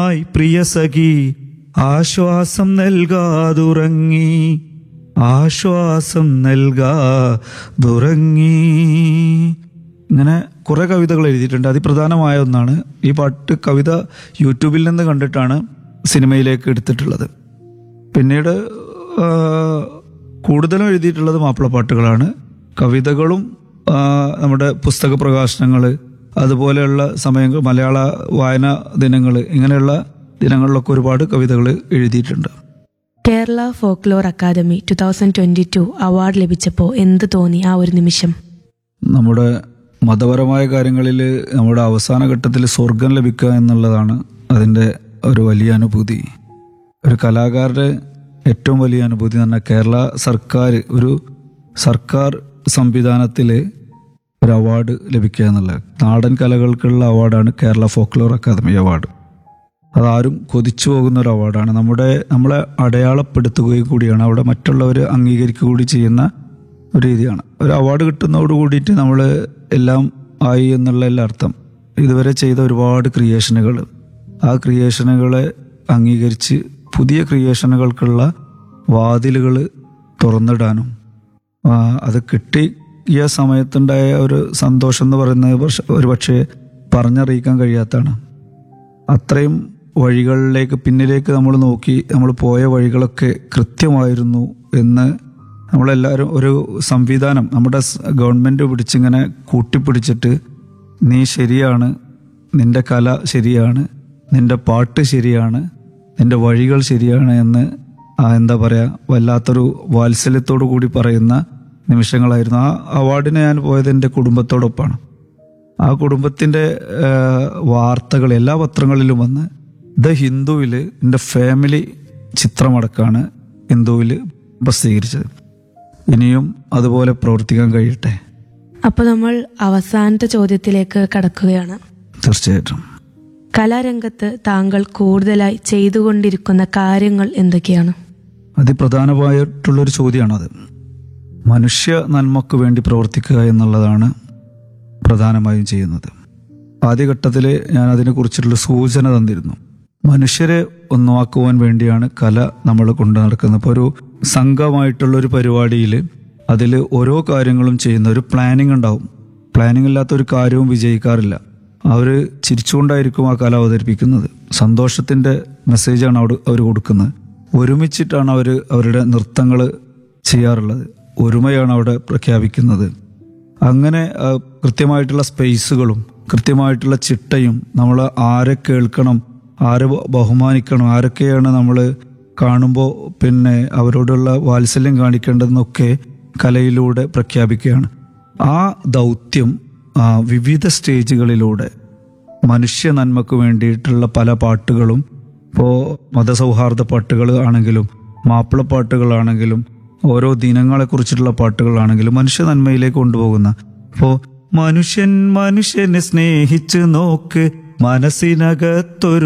ആയി പ്രിയ സഖി ആശ്വാസം നൽകാതുറങ്ങി ആശ്വാസം നൽകാതുറങ്ങി ഇങ്ങനെ കുറെ കവിതകൾ എഴുതിയിട്ടുണ്ട് അതിപ്രധാനമായ ഒന്നാണ് ഈ പാട്ട് കവിത യൂട്യൂബിൽ നിന്ന് കണ്ടിട്ടാണ് സിനിമയിലേക്ക് എടുത്തിട്ടുള്ളത് പിന്നീട് ആ, കൂടുതലും എഴുതിയിട്ടുള്ളത് മാപ്പിളപ്പാട്ടുകളാണ് കവിതകളും ആ, നമ്മുടെ പുസ്തക പ്രകാശനങ്ങൾ അതുപോലെയുള്ള സമയങ്ങൾ മലയാള വായന ദിനങ്ങൾ ഇങ്ങനെയുള്ള ദിനങ്ങളിലൊക്കെ ഒരുപാട് കവിതകൾ എഴുതിയിട്ടുണ്ട് Kerala folklore academy two thousand twenty two award ലഭിച്ചപ്പോൾ എന്ത് തോന്നി ആ ഒരു നിമിഷം നമ്മുടെ മതപരമായ കാര്യങ്ങളിൽ നമ്മുടെ അവസാന ഘട്ടത്തിൽ സ്വർഗം ലഭിക്കുക എന്നുള്ളതാണ് അതിൻ്റെ ഒരു വലിയ അനുഭൂതി ഒരു കലാകാരന്റെ ഏറ്റവും വലിയ അനുഭൂതി എന്ന് പറഞ്ഞാൽ കേരള സർക്കാർ ഒരു സർക്കാർ സംവിധാനത്തിൽ ഒരു അവാർഡ് ലഭിക്കുക എന്നുള്ളത് നാടൻ കലകൾക്കുള്ള അവാർഡാണ് കേരള ഫോക്ലോർ അക്കാദമി അവാർഡ് അതാരും കൊതിച്ചു പോകുന്ന ഒരു അവാർഡാണ് നമ്മുടെ നമ്മളെ അടയാളപ്പെടുത്തുകയും കൂടിയാണ് അവിടെ മറ്റുള്ളവർ അംഗീകരിക്കുക കൂടി ചെയ്യുന്ന ഒരു രീതിയാണ് ഒരു അവാർഡ് കിട്ടുന്നതോട് കൂടിയിട്ട് നമ്മൾ എല്ലാം ആയി എന്നുള്ള എല്ലാ അർത്ഥം ഇതുവരെ ചെയ്ത ഒരുപാട് ക്രിയേഷനുകൾ ആ ക്രിയേഷനുകളെ അംഗീകരിച്ച് പുതിയ ക്രിയേഷനുകൾക്കുള്ള വാതിലുകൾ തുറന്നിടാനും ആ, അത് കിട്ടിയ സമയത്തുണ്ടായ ഒരു സന്തോഷം എന്ന് പറയുന്നത് പക്ഷെ- ഒരു പക്ഷേ പറഞ്ഞറിയിക്കാൻ കഴിയാത്തതാണ് അത്രയും വഴികളിലേക്ക് പിന്നിലേക്ക് നമ്മൾ നോക്കി നമ്മൾ പോയ വഴികളൊക്കെ കൃത്യമായിരുന്നു എന്ന് നമ്മളെല്ലാവരും ഒരു സംവിധാനം നമ്മുടെ സ് ഗവൺമെൻറ് പിടിച്ചിങ്ങനെ കൂട്ടിപ്പിടിച്ചിട്ട് നീ ശരിയാണ് നിന്റെ കല ശരിയാണ് നിന്റെ പാട്ട് ശരിയാണ് നിന്റെ വഴികൾ ശരിയാണ് എന്ന് ആ എന്താ പറയുക വല്ലാത്തൊരു വാത്സല്യത്തോടു കൂടി പറയുന്ന നിമിഷങ്ങളായിരുന്നു ആ അവാർഡിന് ഞാൻ പോയത് എൻ്റെ കുടുംബത്തോടൊപ്പമാണ് ആ കുടുംബത്തിന്റെ വാർത്തകൾ എല്ലാ പത്രങ്ങളിലും വന്ന് ദ ഹിന്ദുവിൽ എൻ്റെ ഫാമിലി ചിത്രമടക്കമാണ് ഹിന്ദുവിൽ പ്രസിദ്ധീകരിച്ചത് ഇനിയും അതുപോലെ പ്രവർത്തിക്കാൻ കഴിയട്ടെ അപ്പോൾ നമ്മൾ അവസാനത്തെ ചോദ്യത്തിലേക്ക് കടക്കുകയാണ് തീർച്ചയായിട്ടും കലാരംഗത്ത് താങ്കൾ കൂടുതലായി ചെയ്തുകൊണ്ടിരിക്കുന്ന കാര്യങ്ങൾ എന്തൊക്കെയാണ് അതിപ്രധാനമായിട്ടുള്ളൊരു ചോദ്യമാണത് മനുഷ്യ നന്മക്ക് വേണ്ടി പ്രവർത്തിക്കുക എന്നുള്ളതാണ് പ്രധാനമായും ചെയ്യുന്നത് ആദ്യഘട്ടത്തിൽ ഞാൻ അതിനെക്കുറിച്ചുള്ള സൂചന തന്നിരുന്നു മനുഷ്യരെ ഒന്നാക്കുവാൻ വേണ്ടിയാണ് കല നമ്മൾ കൊണ്ടു നടക്കുന്നത് ഇപ്പോൾ ഒരു സംഘമായിട്ടുള്ള ഒരു പരിപാടിയിൽ അതിൽ ഓരോ കാര്യങ്ങളും ചെയ്യുന്ന ഒരു പ്ലാനിങ് ഉണ്ടാവും പ്ലാനിങ് ഇല്ലാത്ത ഒരു കാര്യവും വിജയിക്കാറില്ല അവർ ചിരിച്ചുകൊണ്ടായിരിക്കും ആ കല അവതരിപ്പിക്കുന്നത് സന്തോഷത്തിൻ്റെ മെസ്സേജാണ് അവിടെ അവർ കൊടുക്കുന്നത് ഒരുമിച്ചിട്ടാണ് അവർ അവരുടെ നൃത്തങ്ങൾ ചെയ്യാറുള്ളത് ഒരുമയാണ് അവിടെ പ്രഖ്യാപിക്കുന്നത് അങ്ങനെ ആ, കൃത്യമായിട്ടുള്ള സ്പേസുകളും കൃത്യമായിട്ടുള്ള ചിട്ടയും നമ്മൾ ആരെ കേൾക്കണം ആരെ ബ- ബഹുമാനിക്കണം ആരൊക്കെയാണ് നമ്മൾ കാണുമ്പോൾ പിന്നെ അവരോടുള്ള വാത്സല്യം കാണിക്കേണ്ടതെന്നൊക്കെ കലയിലൂടെ പ്രഖ്യാപിക്കുകയാണ് ആ ദൗത്യം ആ, വിവിധ സ്റ്റേജുകളിലൂടെ മനുഷ്യ നന്മക്ക് വേണ്ടിയിട്ടുള്ള പല പാട്ടുകളും ഇപ്പോൾ മതസൗഹാർദ്ദ പാട്ടുകൾ ആണെങ്കിലും മാപ്പിളപ്പാട്ടുകളാണെങ്കിലും ഓരോ ദിനങ്ങളെക്കുറിച്ചിട്ടുള്ള പാട്ടുകളാണെങ്കിലും മനുഷ്യ നന്മയിലേക്ക് കൊണ്ടുപോകുന്ന ഇപ്പോൾ മനുഷ്യൻ മനുഷ്യനെ സ്നേഹിച്ചു നോക്ക് മനസ്സിനകത്തൊരു